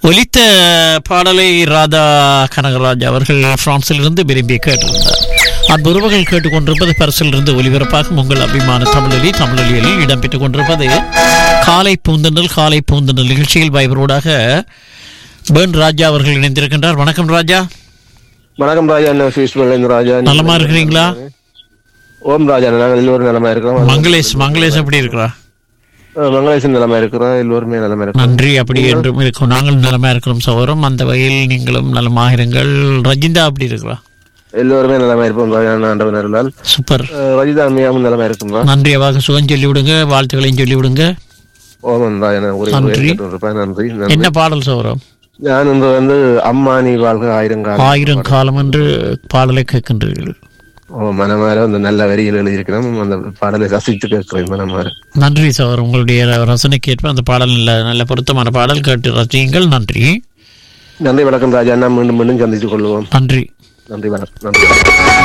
ஒலித்த பாடலை ராதா கனகராஜ் அவர்கள் பிரான்சிலிருந்து விரும்பி கேட்டிருந்தார் அன்புறவுகள் கேட்டுக்கொண்டிருப்பது பரிசிலிருந்து ஒலிபரப்பாகும் உங்கள் அபிமான தமிழொலி தமிழொலியில் இடம்பெற்றுக் கொண்டிருப்பது காலை பூந்தண்டல் காலை பூந்தண்டல் நிகழ்ச்சியில் வைபரோடாக பேர்ன் ராஜா அவர்கள் இணைந்திருக்கின்றார் வணக்கம் ராஜா வணக்கம் ராஜா என்ன சுவிஸ்மலேந்து ராஜா நலமா இருக்கிறீங்களா ஓம் ராஜா நாங்கள் எல்லோரும் நலமா இருக்கிறோம் மங்களேஷ் மங்களேஷ் எப்படி இருக்கிறா அஹ் மங்களேசன் நலமா இருக்கிறோம் எல்லோருமே நலமா இருக்கிறோம் நன்றி அப்படி என்றும் இருக்கும் நாங்கள் நலமா இருக்கிறோம் சகோதரம் அந்த வகையில் நீங்களும் நலமாக இருங்கள் ரஜிந்தா அப்படி இருக்கிறா எல்லோருமே நலமா இருப்போம் ராஜா ஆண்டவன் அருளால் சூப்பர் அஹ் ரஜிதா அம்மையாவும் நலமா இருக்குமா நன்றி அவாக சுகம் சொல்லி விடுங்க வாழ்த்துக்களையும் சொல்லி விடுங்க ஓமன் ராஜா நான் ஒரே நன்றி. இருப்பேன் நன்றி நன்றி என்ன பாடல் சௌரம் நான் இன்று வந்து அம்மா நீ வாழ்க ஆயிரம் காலம் ஆயிரம் காலம் என்று பாடலை கேட்கின்றீர்கள் ஓ மனமார அந்த நல்ல வரிகள் எழுதியிருக்கிறோம் அந்த பாடலை ரசித்து கேட்கிறேன் மனமார நன்றி சௌர் உங்களுடைய ரசனைக்கு ஏற்ப அந்த பாடல் நல்ல நல்ல பொருத்தமான பாடல் கேட்டு ரசியுங்கள் நன்றி நன்றி வணக்கம் ராஜா நான் மீண்டும் மீண்டும் சந்தித்துக் கொள்வோம் நன்றி நன்றி வணக்கம் நன்றி